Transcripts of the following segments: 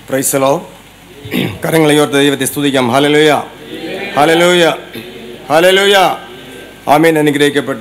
പ്രൈസലോ കരങ്ങളെ ഉയർത്ത ദൈവത്തെ സ്തുതിക്കാം ഹലലൂയ ഹലലൂയ ഹലലൂയ ആമീൻ അനുഗ്രഹിക്കപ്പെട്ട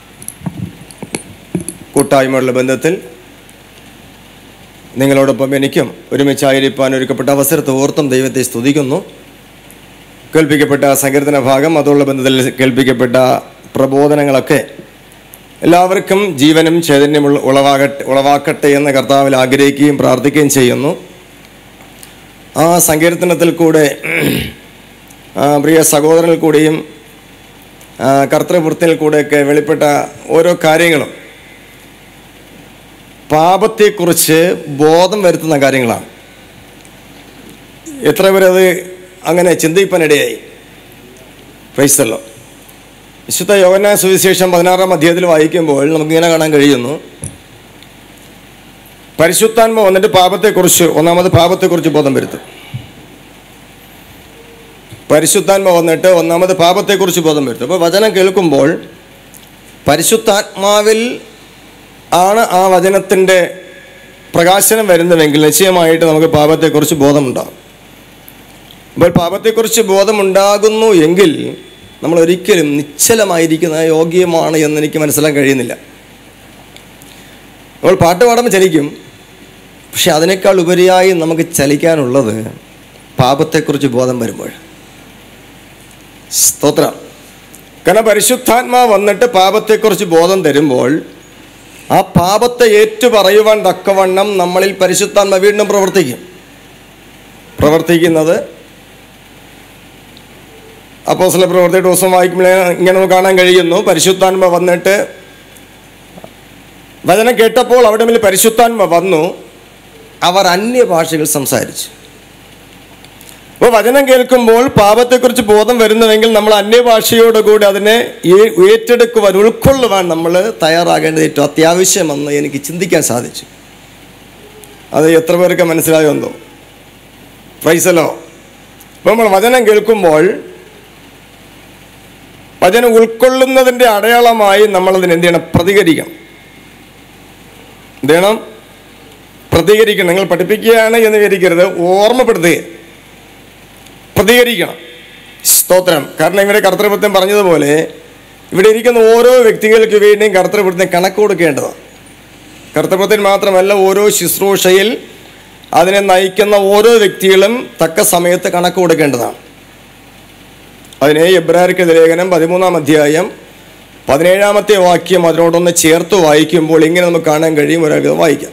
കൂട്ടായ്മയുള്ള ബന്ധത്തിൽ നിങ്ങളോടൊപ്പം എനിക്കും ഒരുമിച്ചായിരിക്കാൻ ഒരുക്കപ്പെട്ട അവസരത്തെ ഓർത്തും ദൈവത്തെ സ്തുതിക്കുന്നു കേൾപ്പിക്കപ്പെട്ട സങ്കീർത്തന ഭാഗം അതുള്ള ബന്ധത്തിൽ കേൾപ്പിക്കപ്പെട്ട പ്രബോധനങ്ങളൊക്കെ എല്ലാവർക്കും ജീവനും ചൈതന്യമുള്ള ഉളവാകട്ടെ ഉളവാക്കട്ടെ എന്ന് കർത്താവിൽ ആഗ്രഹിക്കുകയും പ്രാർത്ഥിക്കുകയും ചെയ്യുന്നു ആ സങ്കീർത്തനത്തിൽ കൂടെ ആ, പ്രിയ സഹോദരനിൽ കൂടെയും ആ, കർത്തൃവൃത്തിയിൽ കൂടെയൊക്കെ വെളിപ്പെട്ട ഓരോ കാര്യങ്ങളും പാപത്തെക്കുറിച്ച് ബോധം വരുത്തുന്ന കാര്യങ്ങളാണ് എത്ര പേരത് അങ്ങനെ ചിന്തിപ്പാനിടയായി ക്രൈസ്തല്ലോ വിശുദ്ധ യോഗന സുവിശേഷം പതിനാറാം അധ്യായത്തിൽ വായിക്കുമ്പോൾ നമുക്കിങ്ങനെ കാണാൻ കഴിയുന്നു പരിശുദ്ധാത്മ വന്നിട്ട് പാപത്തെക്കുറിച്ച് ഒന്നാമത് പാപത്തെക്കുറിച്ച് ബോധം വരുത്തും പരിശുദ്ധാത്മ വന്നിട്ട് ഒന്നാമത് പാപത്തെക്കുറിച്ച് ബോധം വരുത്തും അപ്പോൾ വചനം കേൾക്കുമ്പോൾ പരിശുദ്ധാത്മാവിൽ ആണ് ആ വചനത്തിൻ്റെ പ്രകാശനം വരുന്നതെങ്കിൽ നിശ്ചയമായിട്ട് നമുക്ക് പാപത്തെക്കുറിച്ച് ബോധമുണ്ടാകും അപ്പോൾ പാപത്തെക്കുറിച്ച് ബോധമുണ്ടാകുന്നു എങ്കിൽ നമ്മൾ ഒരിക്കലും നിശ്ചലമായിരിക്കുന്ന യോഗ്യമാണ് എന്ന് എനിക്ക് മനസ്സിലാക്കാൻ കഴിയുന്നില്ല നമ്മൾ പാട്ട് പാടുമ്പോൾ ചലിക്കും പക്ഷെ അതിനേക്കാൾ ഉപരിയായി നമുക്ക് ചലിക്കാനുള്ളത് പാപത്തെക്കുറിച്ച് ബോധം വരുമ്പോൾ സ്തോത്രം കാരണം പരിശുദ്ധാത്മാ വന്നിട്ട് പാപത്തെക്കുറിച്ച് ബോധം തരുമ്പോൾ ആ പാപത്തെ ഏറ്റുപറയുവാൻ തക്കവണ്ണം നമ്മളിൽ പരിശുദ്ധാത്മ വീണ്ടും പ്രവർത്തിക്കും പ്രവർത്തിക്കുന്നത് അപ്പോസ്തല പ്രവർത്തി ദിവസം വായിക്കുമ്പോൾ ഇങ്ങനെ നമുക്ക് കാണാൻ കഴിയുന്നു പരിശുദ്ധാത്മ വന്നിട്ട് വചനം കേട്ടപ്പോൾ അവിടെ മേൽ പരിശുദ്ധാത്മ വന്നു അവർ അന്യഭാഷകൾ സംസാരിച്ചു അപ്പോൾ വചനം കേൾക്കുമ്പോൾ പാപത്തെക്കുറിച്ച് ബോധം വരുന്നുവെങ്കിൽ നമ്മൾ അന്യഭാഷയോടുകൂടി അതിനെ ഏ- ഏറ്റെടുക്കുവാൻ ഉൾക്കൊള്ളുവാൻ നമ്മൾ തയ്യാറാകേണ്ടത് ഏറ്റവും അത്യാവശ്യമെന്ന് എനിക്ക് ചിന്തിക്കാൻ സാധിച്ചു അത് എത്ര പേർക്ക് മനസ്സിലായോ എന്തോ പ്രൈസലോ അപ്പോൾ നമ്മൾ വചനം കേൾക്കുമ്പോൾ വചനം ഉൾക്കൊള്ളുന്നതിൻ്റെ അടയാളമായി നമ്മളതിന് എന്ത് ചെയ്യണം പ്രതികരിക്കണം എന്ത് ചെയ്യണം പ്രതികരിക്കണം നിങ്ങൾ പഠിപ്പിക്കുകയാണ് എന്ന് വിചാരിക്കരുത് ഓർമ്മപ്പെടുത്തുക പ്രതികരിക്കണം സ്തോത്രം കാരണം ഇവിടെ കർത്തൃപത്യം പറഞ്ഞതുപോലെ ഇവിടെ ഇരിക്കുന്ന ഓരോ വ്യക്തികൾക്ക് വേണ്ടിയും കർത്തൃപത്യം കണക്ക് കൊടുക്കേണ്ടതാണ് കർത്തൃപത്യം മാത്രമല്ല ഓരോ ശുശ്രൂഷയിൽ അതിനെ നയിക്കുന്ന ഓരോ വ്യക്തികളും തക്ക സമയത്ത് കണക്ക് കൊടുക്കേണ്ടതാണ് അതിനെ എബ്രാർക്ക് ലേഖനം പതിമൂന്നാം അധ്യായം പതിനേഴാമത്തെ വാക്യം അതിനോടൊന്ന് ചേർത്ത് വായിക്കുമ്പോൾ ഇങ്ങനെ നമുക്ക് കാണാൻ കഴിയും ഒരാൾക്ക് ഇത് വായിക്കാം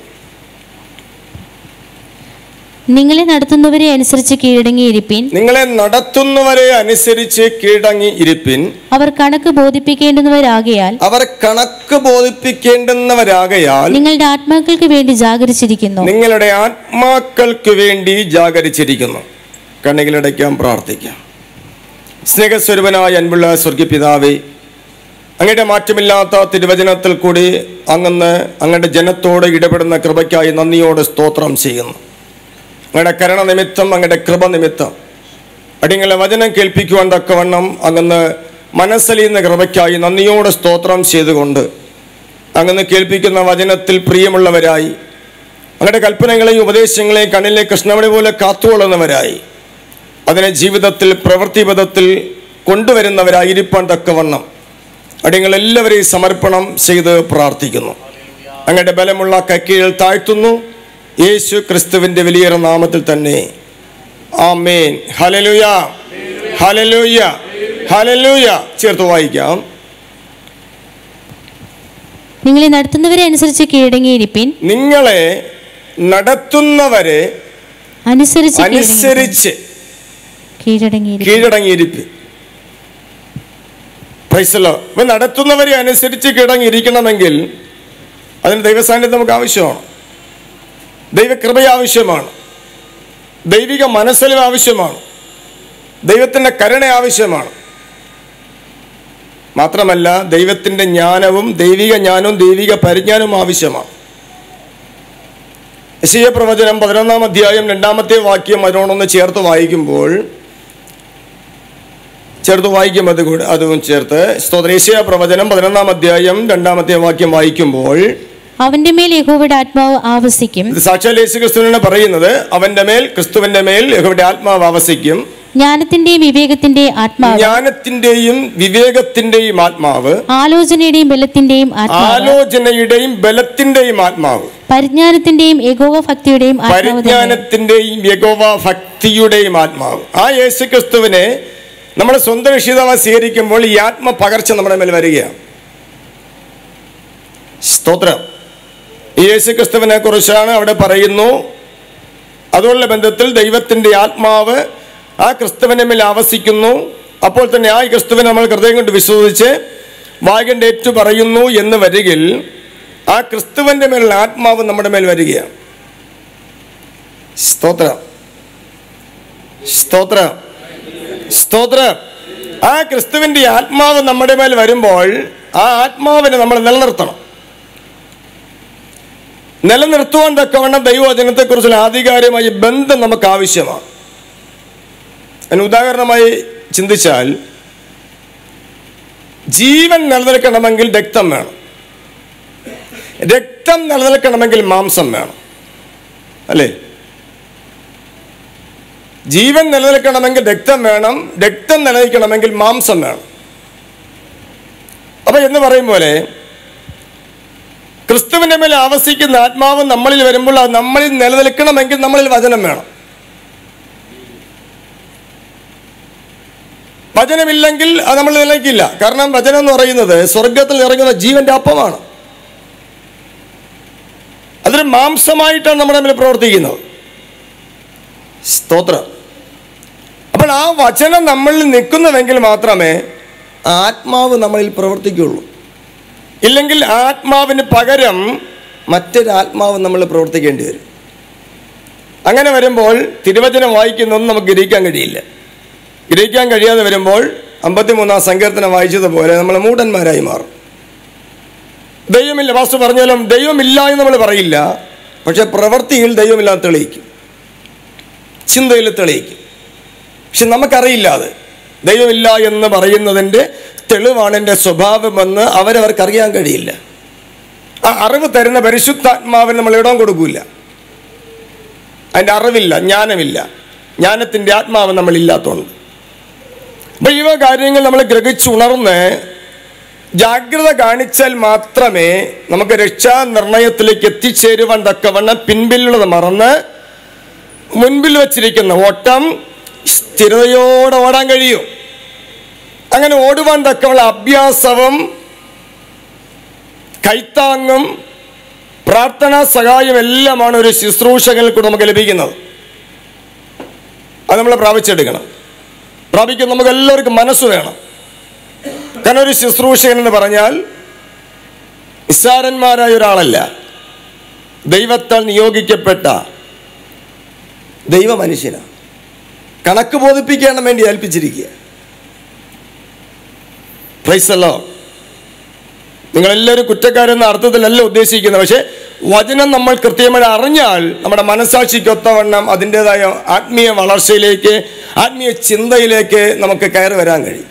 നിങ്ങളെ നടത്തുന്നവരെ അനുസരിച്ച് കീഴടങ്ങിയിരിപ്പിൻ നിങ്ങളെ നടത്തുന്നവരെ അനുസരിച്ച് കീഴടങ്ങി ഇരിപ്പിൻ അവർ കണക്ക് ബോധിപ്പിക്കേണ്ടുന്നവരാകയാൽ അവർ കണക്ക് ബോധിപ്പിക്കേണ്ടുന്നവരാകയാൽ നിങ്ങളുടെ ആത്മാക്കൾക്ക് വേണ്ടി ജാഗരിച്ചിരിക്കുന്നു നിങ്ങളുടെ ആത്മാക്കൾക്ക് വേണ്ടി ജാഗരിച്ചിരിക്കുന്നു കണ്ണുകളടയ്ക്കാം പ്രാർത്ഥിക്കാം സ്നേഹസ്വരൂപനായ അൻപുള്ള സ്വർഗീയപിതാവേ അങ്ങയുടെ മാറ്റമില്ലാത്ത തിരുവചനത്തിൽ കൂടി അങ്ങന്ന് അങ്ങയുടെ ജനത്തോട് ഇടപെടുന്ന കൃപയ്ക്കായി നന്ദിയോട് സ്തോത്രം ചെയ്യുന്നു അങ്ങയുടെ കരുണ നിമിത്തം അങ്ങയുടെ കൃപ നിമിത്തം അടിങ്ങളെ വചനം കേൾപ്പിക്കുവാൻ തക്കവണ്ണം അങ്ങന്ന് മനസ്സലിയുന്ന കൃപയ്ക്കായി നന്ദിയോടെ സ്തോത്രം ചെയ്തുകൊണ്ട് അങ്ങന്ന് കേൾപ്പിക്കുന്ന വചനത്തിൽ പ്രിയമുള്ളവരായി അങ്ങയുടെ കൽപ്പനകളെയും ഉപദേശങ്ങളെയും കണ്ണിലെ കൃഷ്ണമണി പോലെ കാത്തുകൊള്ളുന്നവരായി അതിനെ ജീവിതത്തിൽ പ്രവൃത്തിപഥത്തിൽ കൊണ്ടുവരുന്നവരായിരിക്കാൻ തക്കവണ്ണം അടിങ്ങളെല്ലാവരെയും സമർപ്പണം ചെയ്ത് പ്രാർത്ഥിക്കുന്നു അങ്ങയുടെ ബലമുള്ള കക്കീഴിൽ താഴ്ത്തുന്നു യേശു ക്രിസ്തുവിൻ്റെ വലിയൊരു നാമത്തിൽ തന്നെ ആമേൻ ഹലലുയ ഹലലുയ ഹലലുയ ചേർത്ത് വായിക്കാം നിങ്ങളെ നടത്തുന്നവരെ അനുസരിച്ച് കീഴടങ്ങിയിരിപ്പിൻ നിങ്ങളെ നടത്തുന്നവരെ അനുസരിച്ച് കീഴടങ്ങി- അനുസരിച്ച് കീഴടങ്ങിയിരിപ്പിൻ കീഴടങ്ങിയിരിപ്പ് പ്രൈസലോ ഇപ്പൊ നടത്തുന്നവരെ അനുസരിച്ച് കീഴടങ്ങിയിരിക്കണമെങ്കിൽ അതിന് ദൈവസാന്നിധ്യം നമുക്ക് ആവശ്യമാണ് ദൈവകൃപ ആവശ്യമാണ് ദൈവിക മനസ്സലിവ് ആവശ്യമാണ് ദൈവത്തിൻ്റെ കരുണ ആവശ്യമാണ് മാത്രമല്ല ദൈവത്തിൻ്റെ ജ്ഞാനവും ദൈവിക ജ്ഞാനവും ദൈവിക പരിജ്ഞാനവും ആവശ്യമാണ് യശയ പ്രവചനം പതിനൊന്നാം അധ്യായം രണ്ടാമത്തെ വാക്യം അതിനോടൊന്ന് ചേർത്ത് വായിക്കുമ്പോൾ ചേർത്ത് വായിക്കും അത് കൂടെ അതും ചേർത്ത് സ്തോത്രേശ്യ പ്രവചനം പതിനൊന്നാം അധ്യായം രണ്ടാമത്തെ വാക്യം വായിക്കുമ്പോൾ അവന്റെ മേൽ യഹോവയുടെ ആത്മാവ് ആവസിക്കും ഇത് സാക്ഷാൽ യേശു ക്രിസ്തുവിനാണ് പറയുന്നത് അവന്റെ മേൽ ക്രിസ്തുവിന്റെ മേൽ യഹോവയുടെ ആത്മാവ് ആവസിക്കും ജ്ഞാനത്തിന്റെയും വിവേകത്തിന്റെയും ആത്മാവ് ജ്ഞാനത്തിന്റെയും വിവേകത്തിന്റെയും ആത്മാവ് ആലോചനയുടെയും ബലത്തിന്റെയും ആത്മാവ് ആലോചനയുടെയും ബലത്തിന്റെയും ആത്മാവ് പരിജ്ഞാനത്തിന്റെയും ഏകോപ ഭക്തിയുടെയും ആത്മാവ് തന്നെ. പരിജ്ഞാനത്തിന്റെയും യഗോവ ഭക്തിയുടെയും ആത്മാവ് ആ യേശു ക്രിസ്തുവിനെ നമ്മുടെ സ്വന്തം രക്ഷിതാവായി സ്വീകരിക്കുമ്പോൾ ഈ ആത്മ പകർച്ച നമ്മുടെ മേൽ വരികയാണ് സ്തോത്രം ഈ യേശു ക്രിസ്തുവിനെ കുറിച്ചാണ് അവിടെ പറയുന്നു അതുള്ള ബന്ധത്തിൽ ദൈവത്തിന്റെ ആത്മാവ് ആ ക്രിസ്തുവിനെ മേൽ ആവസിക്കുന്നു അപ്പോൾ തന്നെ ആ ക്രിസ്തുവിനെ നമ്മൾ ഹൃദയം കൊണ്ട് വിശ്വസിച്ച് വാഗന്റെ ഏറ്റു പറയുന്നു എന്ന് വരികിൽ ആ ക്രിസ്തുവിന്റെ മേലുള്ള ആത്മാവ് നമ്മുടെ മേൽ വരികയാണ് സ്തോത്രം സ്തോത്രം സ്തോത്രം ആ ക്രിസ്തുവിന്റെ ആത്മാവ് നമ്മുടെ മേൽ വരുമ്പോൾ ആ ആത്മാവിനെ നമ്മൾ നിലനിർത്തണം നിലനിർത്തുവാൻ തക്കവണ്ണം ദൈവവചനത്തെക്കുറിച്ചുള്ള ആധികാരികമായ ബന്ധം നമുക്ക് ആവശ്യമാണ് അതിന് ഉദാഹരണമായി ചിന്തിച്ചാൽ ജീവൻ നിലനിൽക്കണമെങ്കിൽ രക്തം വേണം രക്തം നിലനിൽക്കണമെങ്കിൽ മാംസം വേണം അല്ലേ ജീവൻ നിലനിൽക്കണമെങ്കിൽ രക്തം വേണം രക്തം നിലനിൽക്കണമെങ്കിൽ മാംസം വേണം അപ്പൊ എന്ന് പറയും പോലെ ക്രിസ്തുവിന്റെ മേൽ ആവസിക്കുന്ന ആത്മാവ് നമ്മളിൽ വരുമ്പോൾ അത് നമ്മളിൽ നിലനിൽക്കണമെങ്കിൽ നമ്മളിൽ വചനം വേണം വചനമില്ലെങ്കിൽ അത് നമ്മൾ നിലനിൽക്കില്ല കാരണം വചനം എന്ന് പറയുന്നത് സ്വർഗത്തിൽ ഇറങ്ങുന്ന ജീവന്റെ അപ്പമാണ് അതൊരു മാംസമായിട്ടാണ് നമ്മുടെ മേൽ പ്രവർത്തിക്കുന്നത് സ്തോത്രം അപ്പോൾ ആ വചനം നമ്മളിൽ നിൽക്കുന്നുവെങ്കിൽ മാത്രമേ ആത്മാവ് നമ്മളിൽ പ്രവർത്തിക്കുള്ളൂ ഇല്ലെങ്കിൽ ആത്മാവിന് പകരം മറ്റൊരു ആത്മാവ് നമ്മൾ പ്രവർത്തിക്കേണ്ടി വരും അങ്ങനെ വരുമ്പോൾ തിരുവചനം വായിക്കുന്നൊന്നും നമുക്ക് ഗ്രഹിക്കാൻ കഴിയില്ല ഗ്രഹിക്കാൻ കഴിയാതെ വരുമ്പോൾ അമ്പത്തിമൂന്നാം സങ്കീർത്തനം വായിച്ചതുപോലെ നമ്മൾ മൂടന്മാരായി മാറും ദൈവമില്ല വാസ്തു പറഞ്ഞാലും ദൈവമില്ല എന്ന് നമ്മൾ പറയില്ല പക്ഷെ പ്രവൃത്തിയിൽ ദൈവമില്ലാതെ തെളിയിക്കും ചിന്തയിൽ തെളിയിക്കും പക്ഷെ നമുക്കറിയില്ല അത് ദൈവമില്ല എന്ന് പറയുന്നതിൻ്റെ തെളിവാണ് എൻ്റെ സ്വഭാവമെന്ന് അവരവർക്കറിയാൻ കഴിയില്ല ആ അറിവ് തരുന്ന പരിശുദ്ധാത്മാവിന് നമ്മൾ ഇടം കൊടുക്കൂല അതിൻ്റെ അറിവില്ല ജ്ഞാനമില്ല ജ്ഞാനത്തിൻ്റെ ആത്മാവ് നമ്മളില്ലാത്തതുകൊണ്ട് അപ്പൊ ഇവ കാര്യങ്ങൾ നമ്മൾ ഗ്രഹിച്ചുണർന്ന് ജാഗ്രത കാണിച്ചാൽ മാത്രമേ നമുക്ക് രക്ഷാ നിർണയത്തിലേക്ക് എത്തിച്ചേരുവാൻ തക്കവണ്ണം പിൻപിലുള്ളത് മറന്ന് മുൻപിൽ വച്ചിരിക്കുന്ന ഓട്ടം സ്ഥിരതയോടെ ഓടാൻ കഴിയും അങ്ങനെ ഓടുവാൻ തക്കമുള്ള അഭ്യാസവും കൈത്താങ്ങും പ്രാർത്ഥനാ സഹായം എല്ലാമാണ് ഒരു ശുശ്രൂഷകളിൽ കൂടെ നമുക്ക് ലഭിക്കുന്നത് അത് നമ്മൾ പ്രാപിച്ചെടുക്കണം പ്രാപിക്കാൻ നമുക്ക് എല്ലാവർക്കും മനസ്സ് വേണം കാരണം ഒരു ശുശ്രൂഷകൻ എന്ന് പറഞ്ഞാൽ നിസ്സാരന്മാരായ ഒരാളല്ല ദൈവത്താൽ നിയോഗിക്കപ്പെട്ട ദൈവ മനുഷ്യനാണ് കണക്ക് ബോധിപ്പിക്കാൻ വേണ്ടി ഏൽപ്പിച്ചിരിക്കുക പ്രൈസല്ലോ നിങ്ങളെല്ലാവരും കുറ്റക്കാരെന്ന അർത്ഥത്തിലല്ല ഉദ്ദേശിക്കുന്നത് പക്ഷെ വചനം നമ്മൾ കൃത്യമായി അറിഞ്ഞാൽ നമ്മുടെ മനസാക്ഷിക്കൊത്തവണ്ണം അതിൻ്റെതായ ആത്മീയ വളർച്ചയിലേക്ക് ആത്മീയ ചിന്തയിലേക്ക് നമുക്ക് കയറി വരാൻ കഴിയും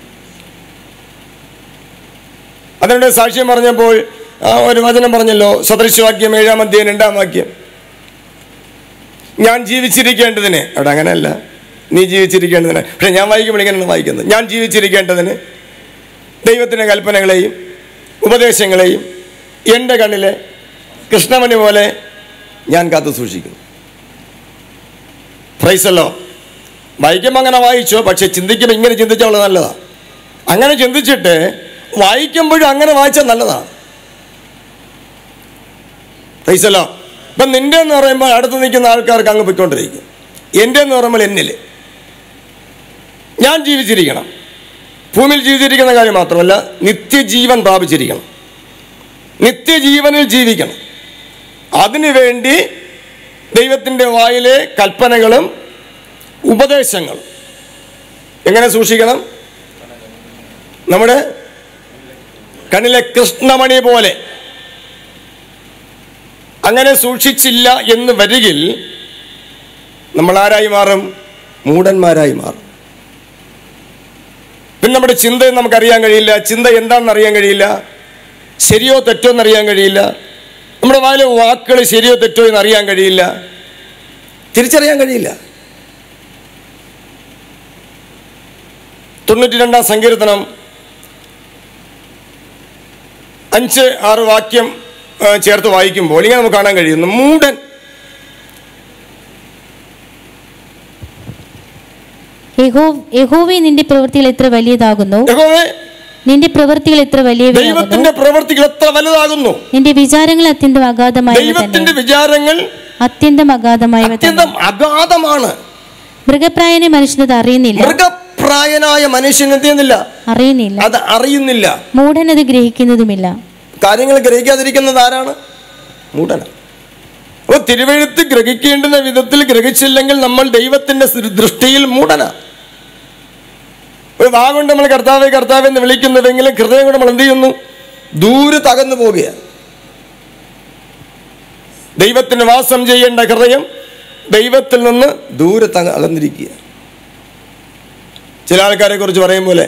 അതിനുടെ സാക്ഷ്യം പറഞ്ഞപ്പോൾ ആ, ഒരു വചനം പറഞ്ഞല്ലോ സദൃശവാക്യം ഏഴാം അധ്യായം രണ്ടാം വാക്യം ഞാൻ ജീവിച്ചിരിക്കേണ്ടതിന് അവിടെ അങ്ങനെയല്ല നീ ജീവിച്ചിരിക്കേണ്ടതിന് പക്ഷെ ഞാൻ വായിക്കുമ്പോൾ ഇങ്ങനെയാണ് വായിക്കുന്നത് ഞാൻ ജീവിച്ചിരിക്കേണ്ടതിന് ദൈവത്തിൻ്റെ കൽപ്പനകളെയും ഉപദേശങ്ങളെയും എൻ്റെ കണ്ണിലെ കൃഷ്ണമണി പോലെ ഞാൻ കാത്തു സൂക്ഷിക്കുന്നു പ്രൈസല്ലോ വായിക്കുമ്പോൾ അങ്ങനെ വായിച്ചോ പക്ഷെ ചിന്തിക്കുമ്പോൾ ഇങ്ങനെ ചിന്തിച്ചാൽ നല്ലതാണ് അങ്ങനെ ചിന്തിച്ചിട്ട് വായിക്കുമ്പോഴും അങ്ങനെ വായിച്ചാൽ നല്ലതാണ് പ്രൈസല്ലോ ഇപ്പം നിന്റെ എന്ന് പറയുമ്പോൾ അടുത്ത് നിൽക്കുന്ന ആൾക്കാർക്ക് അങ്ങ് പൊയ്ക്കൊണ്ടിരിക്കും എൻ്റെ എന്ന് പറയുമ്പോൾ എന്നിൽ ഞാൻ ജീവിച്ചിരിക്കണം ഭൂമിയിൽ ജീവിച്ചിരിക്കുന്ന കാര്യം മാത്രമല്ല നിത്യജീവൻ പ്രാപിച്ചിരിക്കണം നിത്യജീവനിൽ ജീവിക്കണം അതിനുവേണ്ടി ദൈവത്തിൻ്റെ വായിലെ കൽപ്പനകളും ഉപദേശങ്ങളും എങ്ങനെ സൂക്ഷിക്കണം നമ്മുടെ കണ്ണിലെ കൃഷ്ണമണി പോലെ അങ്ങനെ സൂക്ഷിച്ചില്ല എന്ന് വരികിൽ നമ്മൾ ആരായി മാറും മൂടന്മാരായി മാറും പിന്നെ നമ്മുടെ ചിന്ത നമുക്കറിയാൻ കഴിയില്ല ചിന്ത എന്താണെന്ന് അറിയാൻ കഴിയില്ല ശരിയോ തെറ്റോ എന്നറിയാൻ കഴിയില്ല നമ്മുടെ വായിലെ വാക്കുകൾ ശരിയോ തെറ്റോ എന്ന് അറിയാൻ കഴിയില്ല തിരിച്ചറിയാൻ കഴിയില്ല തൊണ്ണൂറ്റി രണ്ടാം സങ്കീർത്തനം അഞ്ച് ആറ് വാക്യം ആ, ചേർത്ത് വായിക്കുമ്പോൾ ഇങ്ങനെ നമുക്ക് കാണാൻ കഴിയുന്നു മൂടൻ യഹോ യഹോവേ നിന്റെ പ്രവൃത്തികൾ എത്ര വലിയതാകുന്നു യഹോവേ നിന്റെ പ്രവൃത്തികൾ എത്ര വലിയവയാകുന്നു ദൈവത്തിന്റെ പ്രവൃത്തികൾ എത്ര വലുതാകുന്നു നിന്റെ വിചാരങ്ങൾ അത്യന്തം അഗാധമായവ തന്നെ ദൈവത്തിന്റെ വിചാരങ്ങൾ അത്യന്തം അഗാധമായവ തന്നെ അത്യന്തം അഗാധമാണ് മൃഗപ്രായനെ മനുഷ്യനത് അറിയുന്നില്ല മൃഗപ്രായനായ മനുഷ്യൻ എന്ത് ചെയ്യുന്നില്ല അറിയുന്നില്ല അത് അറിയുന്നില്ല മൂഢനത് ഗ്രഹിക്കുന്നതുമില്ല കാര്യങ്ങൾ ഗ്രഹിക്കാതിരിക്കുന്നത് ആരാണ് മൂടന അപ്പോൾ തിരുവഴുത്ത് ഗ്രഹിക്കേണ്ടുന്ന വിധത്തിൽ ഗ്രഹിച്ചില്ലെങ്കിൽ നമ്മൾ ദൈവത്തിന്റെ സൃ- ദൃഷ്ടിയിൽ മൂടന ഒരു വാ കൊണ്ട് നമ്മൾ കർത്താവെ കർത്താവെ എന്ന് വിളിക്കുന്നുവെങ്കിലും ഹൃദയം കൊണ്ട് നമ്മൾ എന്ത് ചെയ്യുന്നു ദൂരെ തകർന്നു പോവുകയാണ് ദൈവത്തിന് വാസം ചെയ്യേണ്ട ഹൃദയം ദൈവത്തിൽ നിന്ന് ദൂരെ തക അകന്നിരിക്കുക ചില ആൾക്കാരെ കുറിച്ച് പറയും പോലെ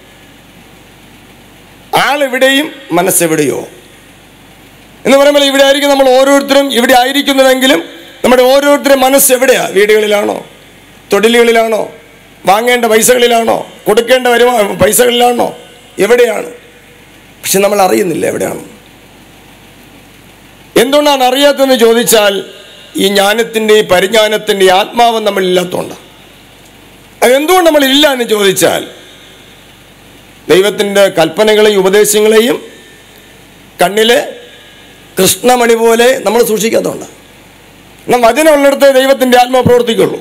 ആളെവിടെയും മനസ്സെവിടെയോ എന്ന് പറയുമ്പോൾ ഇവിടെ ആയിരിക്കും നമ്മൾ ഓരോരുത്തരും ഇവിടെ ആയിരിക്കുന്നുവെങ്കിലും നമ്മുടെ ഓരോരുത്തരും മനസ്സ് എവിടെയാ വീടുകളിലാണോ തൊഴിലുകളിലാണോ വാങ്ങേണ്ട പൈസകളിലാണോ കൊടുക്കേണ്ട വരുമാ പൈസകളിലാണോ എവിടെയാണ് പക്ഷെ നമ്മൾ അറിയുന്നില്ല എവിടെയാണ് എന്തുകൊണ്ടാണ് അറിയാത്തതെന്ന് ചോദിച്ചാൽ ഈ ജ്ഞാനത്തിൻ്റെ ഈ പരിജ്ഞാനത്തിൻ്റെ ഈ ആത്മാവ് നമ്മളില്ലാത്തതുകൊണ്ടാണ് അതെന്തുകൊണ്ട് നമ്മളില്ല എന്ന് ചോദിച്ചാൽ ദൈവത്തിൻ്റെ കൽപ്പനകളെയും ഉപദേശങ്ങളെയും കണ്ണിലെ കൃഷ്ണമണി പോലെ നമ്മൾ സൂക്ഷിക്കാത്തതുകൊണ്ട് എന്നാൽ വചനമുള്ളിടത്ത് ദൈവത്തിൻ്റെ ആത്മാവ് പ്രവർത്തിക്കുള്ളൂ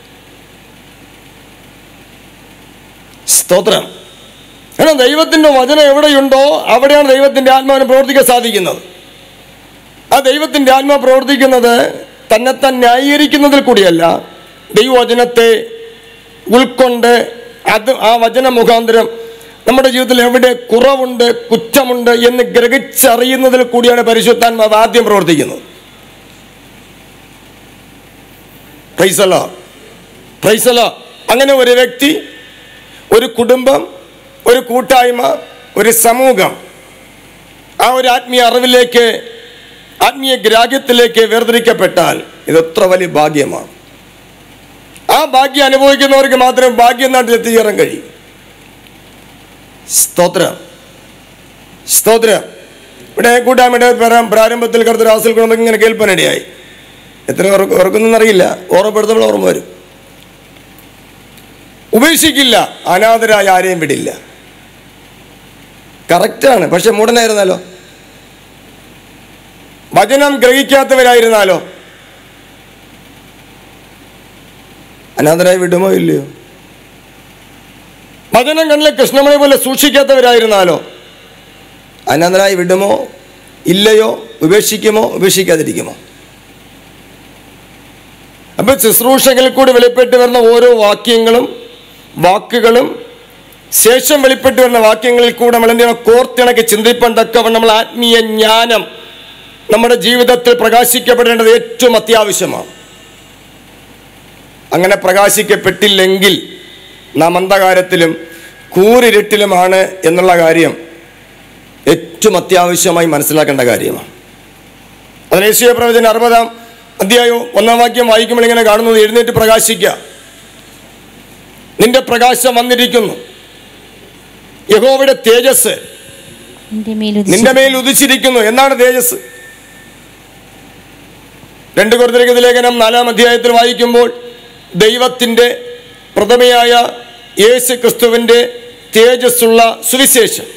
സ്തോത്രം കാരണം ദൈവത്തിൻ്റെ വചനം എവിടെയുണ്ടോ അവിടെയാണ് ദൈവത്തിൻ്റെ ആത്മാവിന് പ്രവർത്തിക്കാൻ സാധിക്കുന്നത് ആ ദൈവത്തിൻ്റെ ആത്മാവ് പ്രവർത്തിക്കുന്നത് തന്നെത്താൻ ന്യായീകരിക്കുന്നതിൽ കൂടിയല്ല ദൈവവചനത്തെ ഉൾക്കൊണ്ട് അത് ആ വചന മുഖാന്തരം നമ്മുടെ ജീവിതത്തിൽ എവിടെ കുറവുണ്ട് കുറ്റമുണ്ട് എന്ന് ഗ്രഹിച്ചറിയുന്നതിൽ കൂടിയാണ് പരിശുദ്ധാത്മാവ് ആദ്യം പ്രവർത്തിക്കുന്നത് പ്രൈസലോ പ്രൈസലോ അങ്ങനെ ഒരു വ്യക്തി ഒരു കുടുംബം ഒരു കൂട്ടായ്മ ഒരു സമൂഹം ആ ഒരു ആത്മീയ അറിവിലേക്ക് ആത്മീയ ഗ്രാഹ്യത്തിലേക്ക് വേർതിരിക്കപ്പെട്ടാൽ ഇതെത്ര വലിയ ഭാഗ്യമാണ് ആ ഭാഗ്യം അനുഭവിക്കുന്നവർക്ക് മാത്രമേ ഭാഗ്യം നാട്ടിൽ എത്തിച്ചേരാൻ കഴിയും സ്തോത്രം സ്തോത്രം ഇവിടെ കൂട്ടായ്മയുടെ പ്രാരം- പ്രാരംഭത്തിൽ കറുത്ത രാസിൽ കുടുംബം ഇങ്ങനെ കേൾപ്പാനിടയായി എത്ര ഓർക്ക- ഓർക്കുന്നറിയില്ല ഓർമ്മപ്പെടുത്തുമ്പോൾ ഓർമ്മ വരും ഉപേക്ഷിക്കില്ല അനാഥരായ ആരെയും വിടില്ല കറക്റ്റാണ് പക്ഷെ മൂടനായിരുന്നാലോ വചനം ഗ്രഹിക്കാത്തവരായിരുന്നാലോ അനാഥരായി വിടുമോ ഇല്ലയോ വചനം കണ്ണിലെ കൃഷ്ണമണി പോലെ സൂക്ഷിക്കാത്തവരായിരുന്നാലോ അനാഥരായി വിടുമോ ഇല്ലയോ ഉപേക്ഷിക്കുമോ ഉപേക്ഷിക്കാതിരിക്കുമോ അപ്പൊ ശുശ്രൂഷകളിൽ കൂടി വെളിപ്പെട്ട് വരുന്ന ഓരോ വാക്യങ്ങളും വാക്കുകളും ശേഷം വെളിപ്പെട്ട് വരുന്ന വാക്യങ്ങളിൽ കൂടെ നമ്മൾ എന്ത് ചെയ്യണം കോർത്തിണക്കി ചിന്തിപ്പാൻ തക്കവണ്ണം നമ്മൾ ആത്മീയ ജ്ഞാനം നമ്മുടെ ജീവിതത്തിൽ പ്രകാശിക്കപ്പെടേണ്ടത് ഏറ്റവും അത്യാവശ്യമാണ് അങ്ങനെ പ്രകാശിക്കപ്പെട്ടില്ലെങ്കിൽ നാം അന്ധകാരത്തിലും കൂരിരുട്ടിലുമാണ് എന്നുള്ള കാര്യം ഏറ്റവും അത്യാവശ്യമായി മനസ്സിലാക്കേണ്ട കാര്യമാണ് അതിന് യേശുവ പ്രവചനം അറുപതാം അധ്യായവും ഒന്നാം വാക്യം വായിക്കുമ്പോൾ ഇങ്ങനെ കാണുന്നത് എഴുന്നേറ്റ് പ്രകാശിക്കുക നിന്റെ പ്രകാശം വന്നിരിക്കുന്നു യഹോവയുടെ തേജസ് നിന്റെ മേൽ നിന്റെ മേൽ ഉദിച്ചിരിക്കുന്നു എന്നാണ് തേജസ് രണ്ട് കുറുതിരിക്കുന്ന ലേഖനം നാലാം അധ്യായത്തിൽ വായിക്കുമ്പോൾ ദൈവത്തിൻ്റെ പ്രഥമയായ യേശു ക്രിസ്തുവിൻ്റെ തേജസ്സുള്ള സുവിശേഷം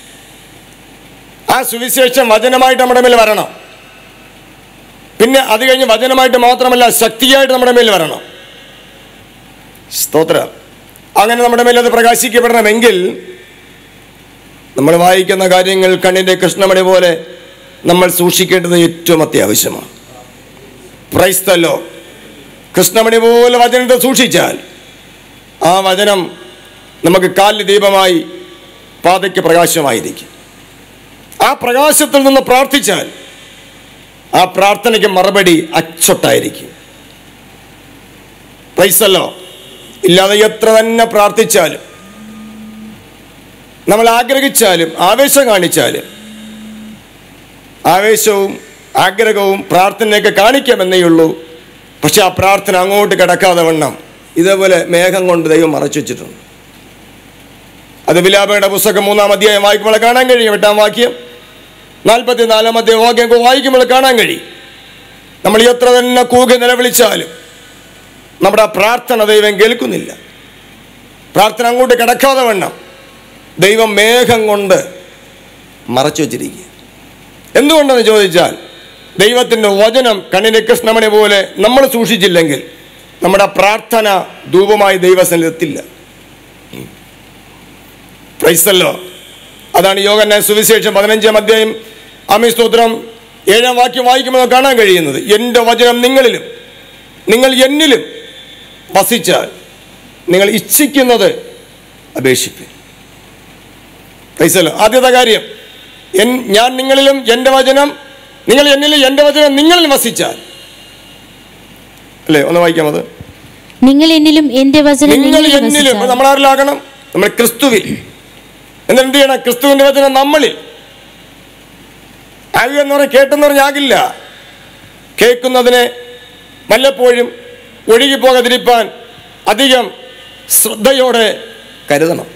ആ സുവിശേഷം വചനമായിട്ട് നമ്മുടെ മേൽ വരണം പിന്നെ അത് കഴിഞ്ഞ് വചനമായിട്ട് മാത്രമല്ല ശക്തിയായിട്ട് നമ്മുടെ മേൽ വരണം സ്തോത്രം അങ്ങനെ നമ്മുടെ മേൽ അത് പ്രകാശിക്കപ്പെടണമെങ്കിൽ നമ്മൾ വായിക്കുന്ന കാര്യങ്ങൾ കണ്ണിൻ്റെ കൃഷ്ണമണി പോലെ നമ്മൾ സൂക്ഷിക്കേണ്ടത് ഏറ്റവും അത്യാവശ്യമാണ് പ്രൈസ്തല്ലോ കൃഷ്ണമണി പോലെ വചനത്തെ സൂക്ഷിച്ചാൽ ആ വചനം നമുക്ക് കാലിന് ദീപമായി പാതയ്ക്ക് പ്രകാശമായിരിക്കും ആ പ്രകാശത്തിൽ നിന്ന് പ്രാർത്ഥിച്ചാൽ ആ പ്രാർത്ഥനയ്ക്ക് മറുപടി അച്ചൊട്ടായിരിക്കും പ്രൈസല്ലോ ഇല്ലാതെ എത്ര തന്നെ പ്രാർത്ഥിച്ചാലും നമ്മൾ ആഗ്രഹിച്ചാലും ആവേശം കാണിച്ചാലും ആവേശവും ആഗ്രഹവും പ്രാർത്ഥനയൊക്കെ കാണിക്കാമെന്നേ ഉള്ളൂ പക്ഷെ ആ പ്രാർത്ഥന അങ്ങോട്ട് കിടക്കാതെ വണ്ണം ഇതേപോലെ മേഘം കൊണ്ട് ദൈവം മറച്ചു വെച്ചിട്ടുണ്ട് അത് വിലാപയുടെ പുസ്തകം മൂന്നാം അധ്യായം വായിക്കുമ്പോൾ കാണാൻ കഴിയും എട്ടാം വാക്യം നാൽപ്പത്തി നാലാം അധ്യായം വാക്യം വായിക്കുമ്പോൾ കാണാൻ കഴിയും നമ്മൾ എത്ര തന്നെ കൂകി നിലവിളിച്ചാലും നമ്മുടെ ആ പ്രാർത്ഥന ദൈവം കേൾക്കുന്നില്ല പ്രാർത്ഥന അങ്ങോട്ട് കിടക്കാതെ വണ്ണം ദൈവം മേഘം കൊണ്ട് മറച്ചു വച്ചിരിക്കുക എന്തുകൊണ്ടെന്ന് ചോദിച്ചാൽ ദൈവത്തിൻ്റെ വചനം കണ്ണിനെ കൃഷ്ണമണി പോലെ നമ്മൾ സൂക്ഷിച്ചില്ലെങ്കിൽ നമ്മുടെ പ്രാർത്ഥന ധൂപമായി ദൈവസനിൽ എത്തില്ല പ്രൈസല്ലോ അതാണ് യോഗന സുവിശേഷം പതിനഞ്ചാം അധ്യായം ആമി സ്തോത്രം ഏഴാം വാക്യം വായിക്കുമ്പോൾ കാണാൻ കഴിയുന്നത് എൻ്റെ വചനം നിങ്ങളിലും നിങ്ങൾ എന്നിലും വസിച്ചാൽ നിങ്ങൾ ഇച്ഛിക്കുന്നത് അപേക്ഷിപ്പൻ പ്രൈസല്ലോ ആദ്യത്തെ കാര്യം എൻ ഞാൻ നിങ്ങളിലും എൻ്റെ വചനം നിങ്ങൾ എന്നിലും എൻ്റെ വചനം നിങ്ങളിൽ വസിച്ചാൽ അല്ലേ ഒന്ന് വായിക്കാം അത് നിങ്ങൾ എന്നിലും എന്റെ വചനം നിങ്ങൾ നിങ്ങളിൽ എന്നിലും വസിച്ചാൽ നമ്മൾ ആരിലാകണം നമ്മൾ ക്രിസ്തുവിൽ എന്നിട്ട് എന്ത് ചെയ്യണം ക്രിസ്തുവിന്റെ വചനം നമ്മളിൽ ആകുക എന്ന് പറഞ്ഞാൽ കേട്ടെന്ന് പറഞ്ഞാകില്ല കേൾക്കുന്നതിനെ വല്ലപ്പോഴും ഒഴുകിപ്പോകാതിരിപ്പാൻ അധികം ശ്രദ്ധയോടെ കരുതണം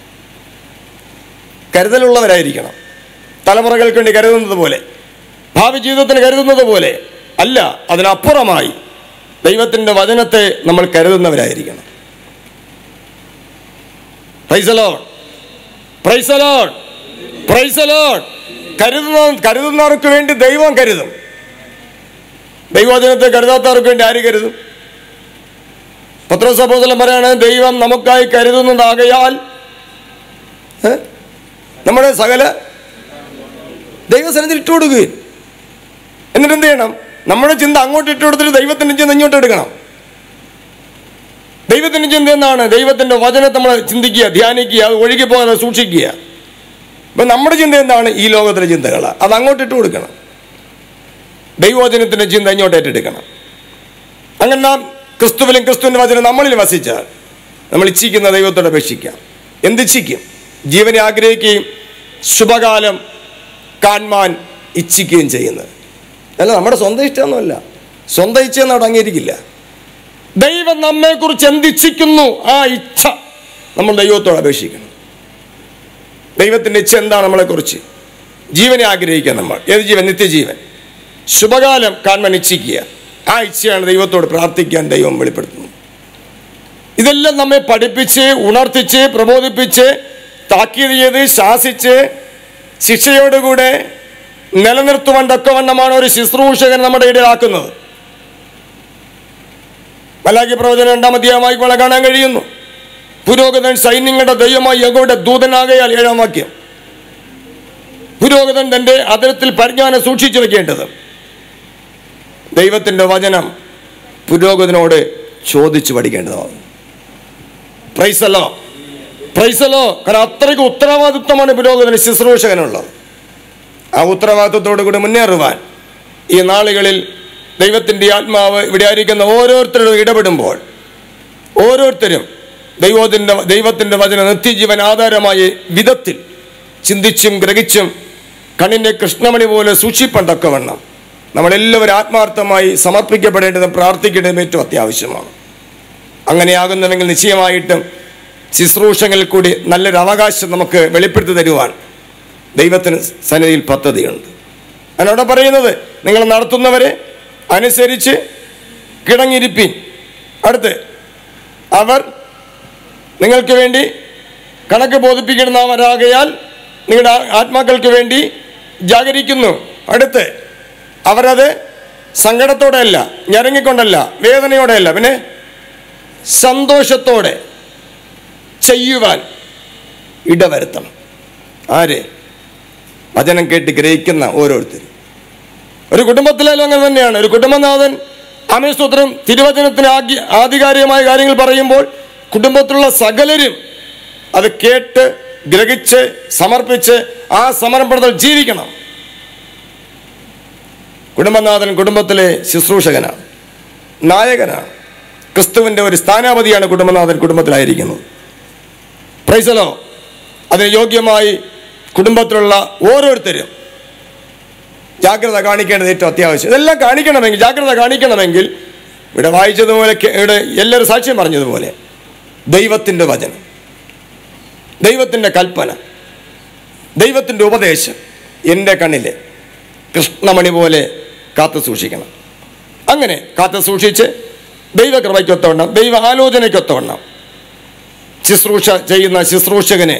കരുതലുള്ളവരായിരിക്കണം തലമുറകൾക്ക് വേണ്ടി കരുതുന്നത് പോലെ ഭാവി ജീവിതത്തിന് കരുതുന്നത് പോലെ അല്ല അതിനപ്പുറമായി ദൈവത്തിൻ്റെ വചനത്തെ നമ്മൾ കരുതുന്നവരായിരിക്കണം പ്രൈസലോൺ പ്രൈസലോൺ പ്രൈസലോൺ കരുതുന്ന കരുതുന്നവർക്ക് വേണ്ടി ദൈവം കരുതും ദൈവവചനത്തെ കരുതാത്തവർക്ക് വേണ്ടി ആര് കരുതും പത്രോസപ്പോസലം പറയാണ് ദൈവം നമുക്കായി കരുതുന്നതാകയാൽ ഏ? നമ്മുടെ സകല ദൈവസനത്തിൽ ഇട്ട് കൊടുക്കുകയും എന്നിട്ട് എന്ത് ചെയ്യണം നമ്മുടെ ചിന്ത അങ്ങോട്ട് ഇട്ട് കൊടുത്തിട്ട് ദൈവത്തിൻ്റെ ചിന്ത ഇങ്ങോട്ട് എടുക്കണം ദൈവത്തിൻ്റെ ചിന്ത എന്താണ് ദൈവത്തിൻ്റെ വചനത്തെ നമ്മൾ ചിന്തിക്കുക ധ്യാനിക്കുക അത് ഒഴുകി പോകാതെ സൂക്ഷിക്കുക ഇപ്പം നമ്മുടെ ചിന്ത എന്താണ് ഈ ലോകത്തിലെ ചിന്തകളാണ് അത് അങ്ങോട്ട് ഇട്ട് കൊടുക്കണം ദൈവവചനത്തിൻ്റെ ചിന്ത ഇങ്ങോട്ട് ഏറ്റെടുക്കണം അങ്ങനെ നാം ക്രിസ്തുവിലും ക്രിസ്തുവിൻ്റെ വചനം നമ്മളിൽ വസിച്ചാൽ നമ്മൾ ഇച്ഛിക്കുന്ന ദൈവത്തോട് അപേക്ഷിക്കാം എന്തിച്ഛിക്കും ജീവനെ ആഗ്രഹിക്കുകയും ശുഭകാലം കാണുവാൻ ഇച്ഛിക്കുകയും ചെയ്യുന്നത് അല്ല നമ്മുടെ സ്വന്തം ഇഷ്ടമൊന്നുമല്ല സ്വന്തം ഇച്ഛയൊന്നും അവിടെ അംഗീകരിക്കില്ല ദൈവം നമ്മെക്കുറിച്ച് എന്തിച്ഛിക്കുന്നു ആ ഇച്ഛ നമ്മൾ ദൈവത്തോട് അപേക്ഷിക്കണം ദൈവത്തിൻ്റെ ഇച്ഛ എന്താണ് നമ്മളെക്കുറിച്ച് ജീവനെ ആഗ്രഹിക്കുക നമ്മൾ ഏത് ജീവൻ നിത്യജീവൻ ശുഭകാലം കാണുവാൻ ഇച്ഛിക്കുക ആ ഇച്ഛയാണ് ദൈവത്തോട് പ്രാർത്ഥിക്കാൻ ദൈവം വെളിപ്പെടുത്തുന്നത് ഇതെല്ലാം നമ്മെ പഠിപ്പിച്ച് ഉണർത്തിച്ച് പ്രബോധിപ്പിച്ച് താക്കീത് ചെയ്ത് ശാസിച്ച് ശിക്ഷയോടുകൂടെ നിലനിർത്തുവാൻ തക്കവണ്ണമാണ് ഒരു ശുശ്രൂഷകൻ നമ്മുടെ ഇടയിലാക്കുന്നത് മലാഖി പ്രവചനം രണ്ടാം അധ്യായമായി പോലെ കാണാൻ കഴിയുന്നു പുരോഹിതൻ സൈന്യങ്ങളുടെ ദൈവമായി യഹോയുടെ ദൂതനാകയാൽ ഏഴാം വാക്യം പുരോഹിതൻ തന്റെ അതിരത്തിൽ പരിജ്ഞാനം സൂക്ഷിച്ചു വെക്കേണ്ടത് ദൈവത്തിന്റെ വചനം പുരോഹിതനോട് ചോദിച്ചു പഠിക്കേണ്ടതാണ് പ്രൈസല്ലോ പ്രൈസല്ലോ കാരണം അത്രയ്ക്ക് ഉത്തരവാദിത്വമാണ് പുരോഹിതന് ശുശ്രൂഷകനുള്ളത് ആ ഉത്തരവാദിത്വത്തോടു കൂടി മുന്നേറുവാൻ ഈ നാളുകളിൽ ദൈവത്തിൻ്റെ ആത്മാവ് ഇവിടെ ആയിരിക്കുന്ന ഓരോരുത്തരും ഇടപെടുമ്പോൾ ഓരോരുത്തരും ദൈവത്തിൻ്റെ ദൈവത്തിൻ്റെ വചന നിത്യജീവൻ ആധാരമായ വിധത്തിൽ ചിന്തിച്ചും ഗ്രഹിച്ചും കണ്ണിൻ്റെ കൃഷ്ണമണി പോലെ സൂക്ഷിപ്പാൻ തക്കവണ്ണം നമ്മളെല്ലാവരും ആത്മാർത്ഥമായി സമർപ്പിക്കപ്പെടേണ്ടതും പ്രാർത്ഥിക്കേണ്ടതും ഏറ്റവും അത്യാവശ്യമാണ് അങ്ങനെയാകുന്നുവെങ്കിൽ നിശ്ചയമായിട്ടും ശുശ്രൂഷകളിൽ കൂടി നല്ലൊരു അവകാശം നമുക്ക് വെളിപ്പെടുത്തി തരുവാൻ ദൈവത്തിന് സന്നിധിയിൽ പദ്ധതിയുണ്ട് അതിനവിടെ പറയുന്നത് നിങ്ങൾ നടത്തുന്നവരെ അനുസരിച്ച് കിടങ്ങിരിപ്പിൻ അടുത്ത് അവർ നിങ്ങൾക്ക് വേണ്ടി കണക്ക് ബോധിപ്പിക്കുന്നവരാകയാൽ നിങ്ങളുടെ ആ- ആത്മാക്കൾക്ക് വേണ്ടി ജാഗരിക്കുന്നു അടുത്ത് അവരത് സങ്കടത്തോടെയല്ല ഞരങ്ങിക്കൊണ്ടല്ല വേദനയോടെയല്ല പിന്നെ സന്തോഷത്തോടെ ചെയ്യുവാൻ ഇടവരുത്തണം ആര് വചനം കേട്ട് ഗ്രഹിക്കുന്ന ഓരോരുത്തരും ഒരു കുടുംബത്തിലായാലും അങ്ങനെ തന്നെയാണ് ഒരു കുടുംബനാഥൻ ആമേസ്തോത്രം തിരുവചനത്തിന് ആഗ്യ ആധികാരികമായ കാര്യങ്ങൾ പറയുമ്പോൾ കുടുംബത്തിലുള്ള സകലരും അത് കേട്ട് ഗ്രഹിച്ച് സമർപ്പിച്ച് ആ സമർപ്പണത്തിൽ ജീവിക്കണം കുടുംബനാഥൻ കുടുംബത്തിലെ ശുശ്രൂഷകനാണ് നായകനാണ് ക്രിസ്തുവിൻ്റെ ഒരു സ്ഥാനാപതിയാണ് കുടുംബനാഥൻ കുടുംബത്തിലായിരിക്കുന്നത് പ്രൈസലോ അതിന് യോഗ്യമായി കുടുംബത്തിലുള്ള ഓരോരുത്തരും ജാഗ്രത കാണിക്കേണ്ടത് ഏറ്റവും അത്യാവശ്യം ഇതെല്ലാം കാണിക്കണമെങ്കിൽ ജാഗ്രത കാണിക്കണമെങ്കിൽ ഇവിടെ വായിച്ചതുപോലെ കേ- ഇവിടെ എല്ലാവരും സാക്ഷ്യം പറഞ്ഞതുപോലെ ദൈവത്തിൻ്റെ വചനം ദൈവത്തിൻ്റെ കൽപ്പന ദൈവത്തിൻ്റെ ഉപദേശം എൻ്റെ കണ്ണിലെ കൃഷ്ണമണി പോലെ കാത്തു സൂക്ഷിക്കണം അങ്ങനെ കാത്തു സൂക്ഷിച്ച് ദൈവകൃപയ്ക്കൊത്തവണ്ണം ദൈവ ആലോചനയ്ക്കൊത്തവണ്ണം ശുശ്രൂഷ ചെയ്യുന്ന ശുശ്രൂഷകനെ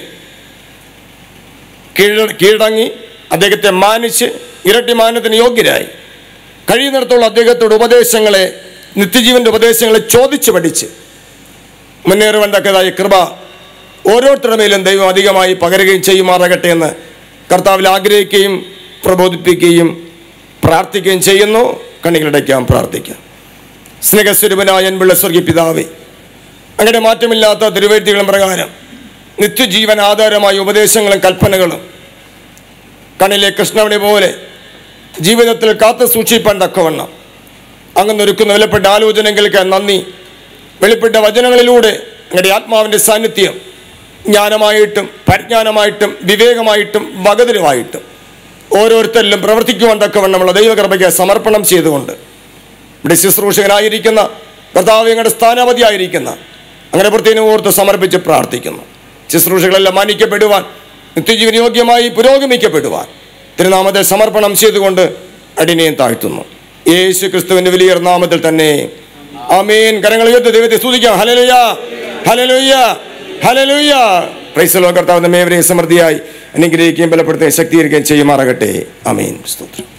കീഴ കീഴടങ്ങി അദ്ദേഹത്തെ മാനിച്ച് ഇരട്ടി മാനത്തിന് യോഗ്യരായി കഴിയുന്നിടത്തോളം അദ്ദേഹത്തോട് ഉപദേശങ്ങളെ നിത്യജീവന്റെ ഉപദേശങ്ങളെ ചോദിച്ച് പഠിച്ച് മുന്നേറുവാൻ തക്കതായ കൃപ ഓരോരുത്തരുടെ മേലും ദൈവം അധികമായി പകരുകയും ചെയ്യുമാറാകട്ടെ എന്ന് കർത്താവിൽ ആഗ്രഹിക്കുകയും പ്രബോധിപ്പിക്കുകയും പ്രാർത്ഥിക്കുകയും ചെയ്യുന്നു കണികളടയ്ക്കാം പ്രാർത്ഥിക്കാം സ്നേഹസ്വരൂപനായ അൻപുള്ള സ്വർഗീയ പിതാവേ അങ്ങനെ മാറ്റമില്ലാത്ത തിരുവഴുത്തികളും പ്രകാരം നിത്യജീവൻ ആധാരമായ ഉപദേശങ്ങളും കൽപ്പനകളും കണ്ണിലെ കൃഷ്ണവണി പോലെ ജീവിതത്തിൽ കാത്തു സൂക്ഷിപ്പാൻ തക്കവണ്ണം അങ്ങ് ഒരുക്കുന്ന വിലപ്പെട്ട ആലോചനകൾക്ക് നന്ദി വെളിപ്പെട്ട വചനങ്ങളിലൂടെ അങ്ങയുടെ ആത്മാവിൻ്റെ സാന്നിധ്യം ജ്ഞാനമായിട്ടും പരിജ്ഞാനമായിട്ടും വിവേകമായിട്ടും വകതിരുമായിട്ടും ഓരോരുത്തരിലും പ്രവർത്തിക്കുവാൻ തക്കവണ്ണമുള്ള ദൈവകൃപയ്ക്ക് സമർപ്പണം ചെയ്തുകൊണ്ട് ഇവിടെ ശുശ്രൂഷകനായിരിക്കുന്ന കർത്താവ് ഞങ്ങളുടെ സ്ഥാനാപതിയായിരിക്കുന്ന അങ്ങനെ പ്രത്യേകം ഓർത്ത് സമർപ്പിച്ച് പ്രാർത്ഥിക്കുന്നു ശുശ്രൂഷകളെല്ലാം മാനിക്കപ്പെടുവാൻ നിത്യജീവന യോഗ്യമായി പുരോഗമിക്കപ്പെടുവാൻ തിരുനാമത്തെ സമർപ്പണം ചെയ്തുകൊണ്ട് അടിനെയും താഴ്ത്തുന്നു യേശു ക്രിസ്തുവിന്റെ വലിയ നാമത്തിൽ തന്നെ ആമേൻ കരങ്ങൾ ഉയർത്തി ദൈവത്തെ സ്തുതിക്കാം ഹലലുയ ഹലലുയ ഹലലുയ പ്രൈസലോ കർത്താവ് നമ്മേവരെയും സമൃദ്ധിയായി അനുഗ്രഹിക്കുകയും ബലപ്പെടുത്തുകയും ശക്തീകരിക്കുകയും ചെയ്യുമാറാകട്ടെ അമീൻ സ്തോത്രം